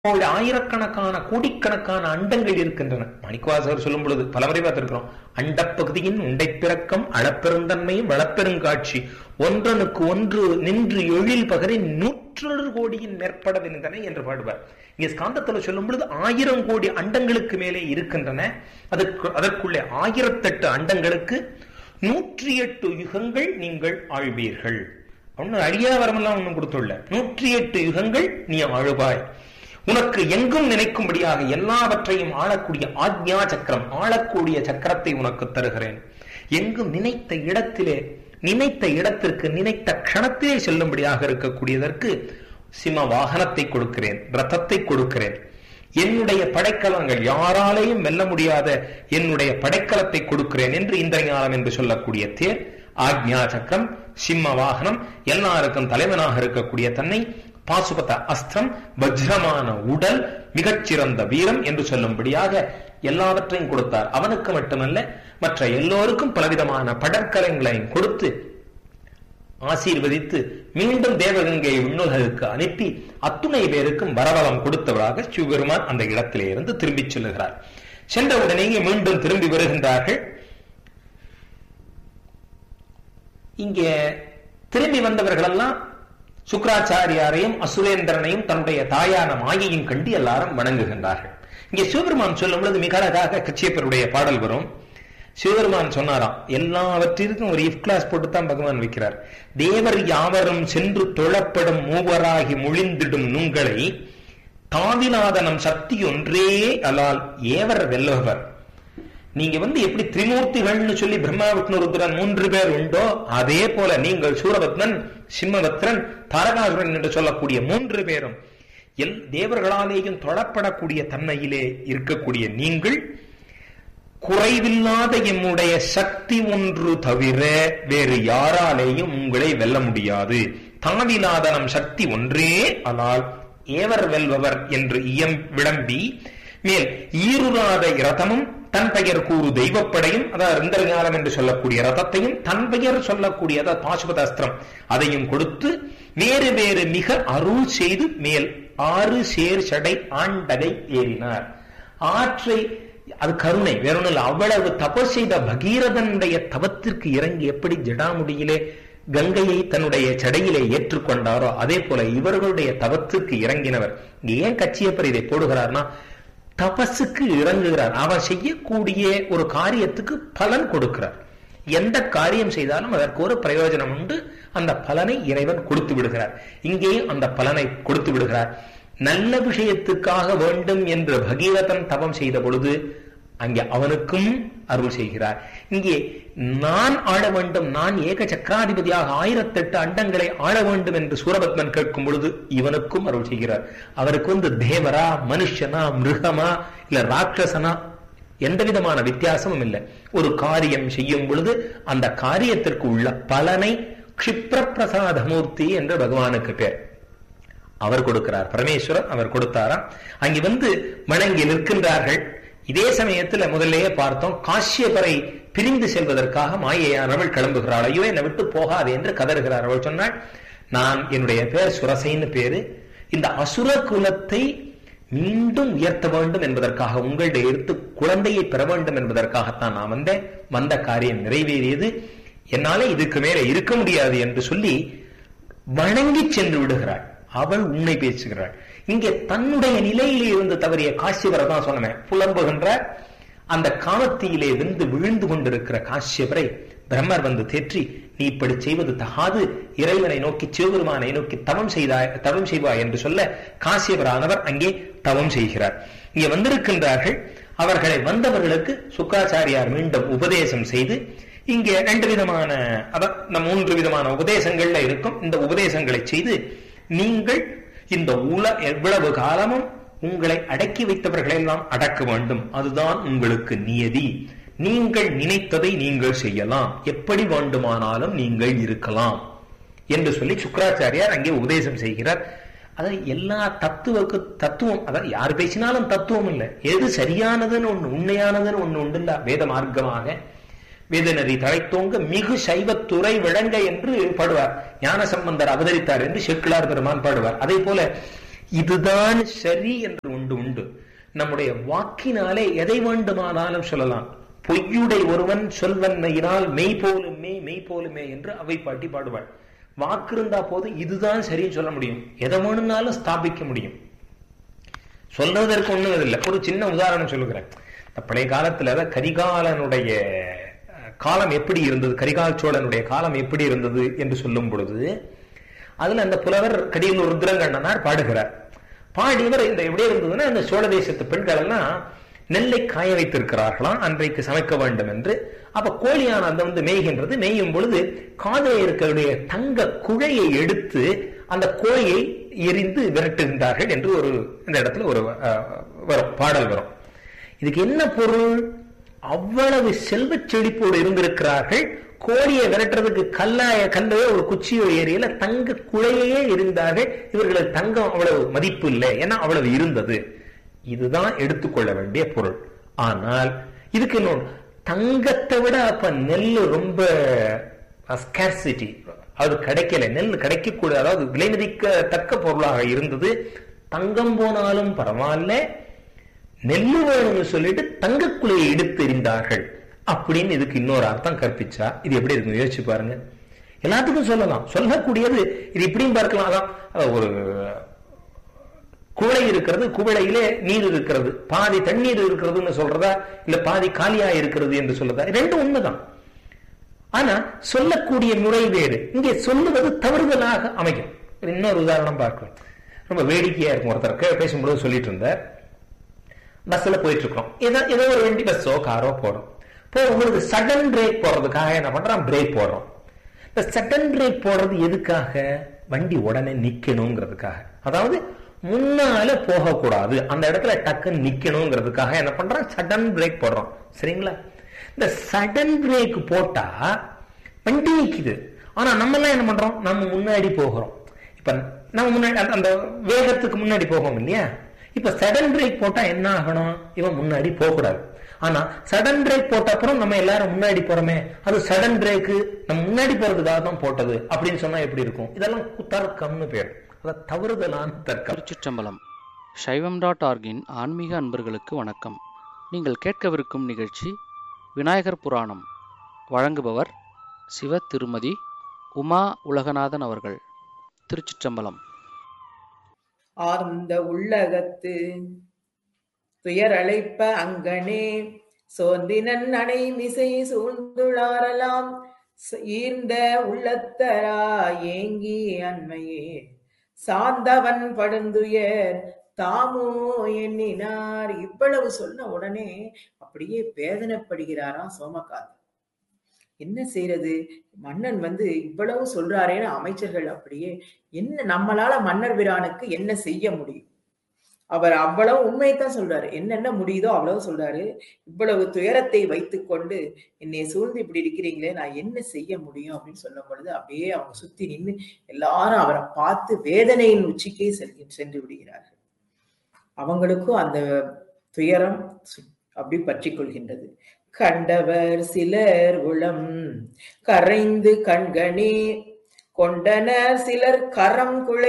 போல ஆயிரக்கணக்கான கோடிக்கணக்கான அண்டங்கள் இருக்கின்றன மாணிக்கவாசகர் சொல்லும் பொழுது பலமுறை பார்த்திருக்கிறோம் அண்டப்பகுதியின் உண்டை பிறக்கம் அளப்பெருந்தன்மையும் வளப்பெருங்காட்சி ஒன்றனுக்கு ஒன்று நின்று எழில் பகரி நூற்றொரு கோடியின் மேற்படவிருந்தன என்று பாடுவார் இங்கே ஸ்காந்தத்தில் சொல்லும் பொழுது ஆயிரம் கோடி அண்டங்களுக்கு மேலே இருக்கின்றன அதற்கு அதற்குள்ளே ஆயிரத்தெட்டு அண்டங்களுக்கு நூற்றி எட்டு யுகங்கள் நீங்கள் ஆழ்வீர்கள் ஒன்னும் அழியா வரமெல்லாம் ஒன்றும் கொடுத்துள்ள நூற்றி எட்டு யுகங்கள் நீ ஆழுவாய் உனக்கு எங்கும் நினைக்கும்படியாக எல்லாவற்றையும் ஆளக்கூடிய ஆக்ஞா சக்கரம் ஆளக்கூடிய சக்கரத்தை உனக்கு தருகிறேன் எங்கும் நினைத்த இடத்திலே நினைத்த இடத்திற்கு நினைத்த க்ஷணத்திலே செல்லும்படியாக இருக்கக்கூடியதற்கு சிம வாகனத்தை கொடுக்கிறேன் ரதத்தை கொடுக்கிறேன் என்னுடைய படைக்கலங்கள் யாராலேயும் வெல்ல முடியாத என்னுடைய படைக்கலத்தை கொடுக்கிறேன் என்று இந்திரஞானம் என்று சொல்லக்கூடிய தேர் ஆக்ஞா சக்கரம் சிம்ம வாகனம் எல்லாருக்கும் தலைவனாக இருக்கக்கூடிய தன்னை பாசுபத அஸ்திரம் வஜ்ரமான உடல் மிகச்சிறந்த வீரம் என்று சொல்லும்படியாக எல்லாவற்றையும் கொடுத்தார் அவனுக்கு மட்டுமல்ல மற்ற எல்லோருக்கும் பலவிதமான படற்கலங்களையும் கொடுத்து ஆசீர்வதித்து மீண்டும் தேவகங்கை விண்ணுலகுக்கு அனுப்பி அத்துணை பேருக்கும் வரவலம் கொடுத்தவராக சிவபெருமான் அந்த இடத்திலே இருந்து திரும்பிச் செல்லுகிறார் சென்றவுடனேயே மீண்டும் திரும்பி வருகின்றார்கள் இங்கே திரும்பி வந்தவர்கள் எல்லாம் சுக்கராச்சாரியாரையும் அசுரேந்திரனையும் தன்னுடைய தாயான மாயையும் கண்டு எல்லாரும் வணங்குகின்றார்கள் இங்கே சிவபெருமான் சொல்லும் பொழுது மிக அழகாக கச்சியப்பருடைய பாடல் வரும் சிவபெருமான் சொன்னாராம் எல்லாவற்றிற்கும் ஒரு இஃப் கிளாஸ் போட்டு தான் பகவான் வைக்கிறார் தேவர் யாவரும் சென்று தொழப்படும் மூவராகி முழிந்திடும் நுங்களை தாவிநாதனம் சக்தி ஒன்றே அலால் ஏவர் வெல்லவர் நீங்க வந்து எப்படி திரிமூர்த்திகள்னு சொல்லி பிரம்மா விஷ்ணுருத்ரன் மூன்று பேர் உண்டோ அதே போல நீங்கள் சூரபத்மன் சிம்மபத்ரன் தாரகாசுரன் என்று சொல்லக்கூடிய மூன்று பேரும் எல் தேவர்களாலேயும் தொழப்படக்கூடிய தன்மையிலே இருக்கக்கூடிய நீங்கள் குறைவில்லாத எம்முடைய சக்தி ஒன்று தவிர வேறு யாராலேயும் உங்களை வெல்ல முடியாது தாவிநாதனம் சக்தி ஒன்றே ஆனால் ஏவர் வெல்பவர் என்று இயம் விளம்பி மேல் ஈருராத இரதமும் தன் பெயர் கூறு தெய்வப்படையும் அதாவது இந்திரஞானம் என்று சொல்லக்கூடிய ரதத்தையும் தன் பெயர் சொல்லக்கூடிய அதாவது பாசுபதாஸ்திரம் அதையும் கொடுத்து வேறு வேறு மிக அருள் செய்து மேல் ஆறு சேர் சடை ஆண்டகை ஏறினார் ஆற்றை அது கருணை வேற ஒன்றும் இல்லை அவ்வளவு தபஸ் செய்த பகீரதனுடைய தவத்திற்கு இறங்கி எப்படி ஜடாமுடியிலே கங்கையை தன்னுடைய சடையிலே ஏற்றுக்கொண்டாரோ அதே போல இவர்களுடைய தவத்துக்கு இறங்கினவர் ஏன் கச்சியப்பர் இதை போடுகிறார்னா தபஸுக்கு இறங்குகிறார் அவன் செய்யக்கூடிய ஒரு காரியத்துக்கு பலன் கொடுக்கிறார் எந்த காரியம் செய்தாலும் அதற்கு ஒரு பிரயோஜனம் உண்டு அந்த பலனை இறைவன் கொடுத்து விடுகிறார் இங்கேயும் அந்த பலனை கொடுத்து விடுகிறார் நல்ல விஷயத்துக்காக வேண்டும் என்று பகீரதன் தவம் செய்த பொழுது அங்கே அவனுக்கும் அருள் செய்கிறார் இங்கே நான் ஆள வேண்டும் நான் ஏக சக்கராதிபதியாக ஆயிரத்தெட்டு அண்டங்களை ஆள வேண்டும் என்று சூரபத்மன் கேட்கும் பொழுது இவனுக்கும் அருள் செய்கிறார் அவருக்கு வந்து தேவரா மனுஷனா மிருகமா இல்ல ராட்சசனா எந்த விதமான வித்தியாசமும் இல்லை ஒரு காரியம் செய்யும் பொழுது அந்த காரியத்திற்கு உள்ள பலனை கஷிப்ர பிரசாதமூர்த்தி என்று பகவானுக்கு பேர் அவர் கொடுக்கிறார் பரமேஸ்வரன் அவர் கொடுத்தாராம் அங்கே வந்து வணங்கி நிற்கின்றார்கள் இதே சமயத்துல முதல்லயே பார்த்தோம் காஷ்யபரை பிரிந்து செல்வதற்காக மாயையானவள் கிளம்புகிறாள் ஐயோ என்னை விட்டு போகாது என்று கதறுகிறார் அவள் சொன்னாள் நான் என்னுடைய பேர் சுரசைன்னு பேரு இந்த அசுர குலத்தை மீண்டும் உயர்த்த வேண்டும் என்பதற்காக உங்களுடைய எடுத்து குழந்தையை பெற வேண்டும் என்பதற்காகத்தான் நான் வந்தேன் வந்த காரியம் நிறைவேறியது என்னாலே இதுக்கு மேல இருக்க முடியாது என்று சொல்லி வணங்கி சென்று விடுகிறாள் அவள் உண்மை பேசுகிறாள் இங்கே தன்னுடைய நிலையிலே இருந்து தவறிய காசியவரை தான் சொன்னேன் புலம்புகின்ற அந்த காமத்தியிலே வெந்து விழுந்து கொண்டிருக்கிற காசியவரை பிரம்மர் வந்து தேற்றி நீ இப்படி செய்வது தகாது இறைவனை நோக்கி சிவபெருமானை நோக்கி தவம் செய்தாய் தவம் செய்வாய் என்று சொல்ல காசியவரானவர் அங்கே தவம் செய்கிறார் இங்கே வந்திருக்கின்றார்கள் அவர்களை வந்தவர்களுக்கு சுக்காச்சாரியார் மீண்டும் உபதேசம் செய்து இங்கே ரெண்டு விதமான அதான் மூன்று விதமான உபதேசங்கள்ல இருக்கும் இந்த உபதேசங்களை செய்து நீங்கள் இந்த உல எவ்வளவு காலமும் உங்களை அடக்கி வைத்தவர்களை எல்லாம் அடக்க வேண்டும் அதுதான் உங்களுக்கு நியதி நீங்கள் நினைத்ததை நீங்கள் செய்யலாம் எப்படி வேண்டுமானாலும் நீங்கள் இருக்கலாம் என்று சொல்லி சுக்கராச்சாரியார் அங்கே உபதேசம் செய்கிறார் அதாவது எல்லா தத்துவக்கு தத்துவம் அதாவது யார் பேசினாலும் தத்துவம் இல்லை எது சரியானதுன்னு ஒண்ணு உண்மையானதுன்னு ஒண்ணு உண்டு இல்ல வேத மார்க்கமாக வேதநதி தழைத்தோங்க மிகு சைவத்துறை விளங்க என்று பாடுவார் ஞான சம்பந்தர் அவதரித்தார் என்று செக்கிலார் பெருமான் பாடுவார் அதே போல இதுதான் சரி என்று உண்டு உண்டு நம்முடைய வாக்கினாலே எதை வேண்டுமானாலும் சொல்லலாம் பொய்யுடை ஒருவன் சொல்வன்மையினால் மெய் போலுமே மெய் போலுமே என்று அவை பாட்டி பாடுவாள் வாக்கு இருந்தா போது இதுதான் சரின்னு சொல்ல முடியும் எதை வேணும்னாலும் ஸ்தாபிக்க முடியும் சொல்றதற்கு ஒண்ணும் இல்லை ஒரு சின்ன உதாரணம் சொல்லுகிறேன் இந்த பழைய காலத்துல கரிகாலனுடைய காலம் எப்படி இருந்தது கரிகால் சோழனுடைய காலம் எப்படி இருந்தது என்று சொல்லும் பொழுது அதுல அந்த புலவர் கடியில் ருத்ரங்கண்ணனார் பாடுகிறார் பாடியவர் இந்த எப்படி இருந்ததுன்னா இந்த சோழ தேசத்து பெண்கள் எல்லாம் நெல்லை காய வைத்திருக்கிறார்களாம் அன்றைக்கு சமைக்க வேண்டும் என்று அப்ப கோழியான அந்த வந்து மேய்கின்றது மேயும் பொழுது காதே இருக்கிற தங்க குழையை எடுத்து அந்த கோழியை எரிந்து விரட்டுகின்றார்கள் என்று ஒரு இந்த இடத்துல ஒரு வரும் பாடல் வரும் இதுக்கு என்ன பொருள் அவ்வளவு செல்வ செழிப்போடு இருந்திருக்கிறார்கள் கோழியை விரட்டுறதுக்கு கல்லாய கல்லையோ ஒரு குச்சியோ ஏரியில தங்க குழையே இருந்தார்கள் இவர்களுக்கு தங்கம் அவ்வளவு மதிப்பு இல்லை ஏன்னா அவ்வளவு இருந்தது இதுதான் எடுத்துக்கொள்ள வேண்டிய பொருள் ஆனால் இதுக்கு இன்னொன்று தங்கத்தை விட அப்ப நெல் ரொம்ப ஸ்கேர்சிட்டி அது கிடைக்கல நெல் கிடைக்கக்கூடிய அதாவது விலை மதிக்கத்தக்க பொருளாக இருந்தது தங்கம் போனாலும் பரவாயில்ல நெல்லு வேணும்னு சொல்லிட்டு தங்கக்குலையை எடுத்து எறிந்தார்கள் அப்படின்னு இதுக்கு இன்னொரு அர்த்தம் கற்பிச்சா இது எப்படி இருக்கு யோசிச்சு பாருங்க எல்லாத்துக்கும் சொல்லலாம் சொல்லக்கூடியது இது இப்படியும் பார்க்கலாம் அதான் ஒரு குவளை இருக்கிறது குவளையிலே நீர் இருக்கிறது பாதி தண்ணீர் இருக்கிறதுன்னு சொல்றதா இல்ல பாதி காலியா இருக்கிறது என்று சொல்றதா ரெண்டும் உண்மைதான் ஆனா சொல்லக்கூடிய முறை வேறு இங்கே சொல்லுவது தவறுதலாக அமையும் இன்னொரு உதாரணம் பார்க்கலாம் ரொம்ப வேடிக்கையா இருக்கும் ஒருத்தர் பேசும்போது சொல்லிட்டு இருந்தார் பஸ்ல போயிட்டு இருக்கோம் ஏதோ ஏதோ ஒரு வண்டி பஸ்ஸோ காரோ போறோம் இப்போ உங்களுக்கு சடன் பிரேக் போடுறதுக்காக என்ன பண்றோம் பிரேக் போடுறோம் இந்த சடன் பிரேக் போடுறது எதுக்காக வண்டி உடனே நிக்கணுங்கிறதுக்காக அதாவது முன்னால போகக்கூடாது அந்த இடத்துல டக்குன்னு நிக்கணுங்கிறதுக்காக என்ன பண்றோம் சடன் பிரேக் போடுறோம் சரிங்களா இந்த சடன் பிரேக் போட்டா வண்டி நிக்குது ஆனா நம்ம எல்லாம் என்ன பண்றோம் நம்ம முன்னாடி போகிறோம் இப்ப நம்ம முன்னாடி அந்த வேகத்துக்கு முன்னாடி போகும் இல்லையா இப்ப சடன் பிரேக் போட்டா என்ன ஆகணும் இவன் முன்னாடி போகக்கூடாது ஆனா சடன் பிரேக் போட்ட அப்புறம் நம்ம எல்லாரும் முன்னாடி போறோமே அது சடன் பிரேக் நம்ம முன்னாடி போறதுக்காக தான் போட்டது அப்படின்னு சொன்னா எப்படி இருக்கும் இதெல்லாம் தர்க்கம்னு பேர் அதான் தவறுதலான தர்க்கம் திருச்சிற்றம்பலம் சைவம் டாட் ஆர்கின் ஆன்மீக அன்பர்களுக்கு வணக்கம் நீங்கள் கேட்கவிருக்கும் நிகழ்ச்சி விநாயகர் புராணம் வழங்குபவர் சிவ திருமதி உமா உலகநாதன் அவர்கள் திருச்சிற்றம்பலம் ஆர்ந்த உள்ளகத்து துயரழைப்ப அங்கனே சோர்ந்தினன் அணை மிசை சூழ்ந்துளாரலாம் ஈர்ந்த உள்ளத்தரா ஏங்கி அண்மையே சார்ந்தவன் படுந்துயர் தாமோ எண்ணினார் இவ்வளவு சொன்ன உடனே அப்படியே வேதனைப்படுகிறாராம் சோமகாந்தன் என்ன செய்யறது மன்னன் வந்து இவ்வளவு சொல்றாரேன்னு அமைச்சர்கள் அப்படியே என்ன நம்மளால மன்னர் பிரானுக்கு என்ன செய்ய முடியும் அவர் அவ்வளவு உண்மையைத்தான் சொல்றாரு என்னென்ன முடியுதோ அவ்வளவு சொல்றாரு இவ்வளவு துயரத்தை வைத்துக்கொண்டு என்னை சூழ்ந்து இப்படி இருக்கிறீங்களே நான் என்ன செய்ய முடியும் அப்படின்னு சொல்லும் பொழுது அப்படியே அவங்க சுத்தி நின்று எல்லாரும் அவரை பார்த்து வேதனையின் உச்சிக்கே செல்கி சென்று விடுகிறார்கள் அவங்களுக்கும் அந்த துயரம் அப்படி பற்றி கொள்கின்றது கண்டவர் சிலர் உளம் கரைந்து கண்கணே கொண்டனர் சிலர் கரம் குழை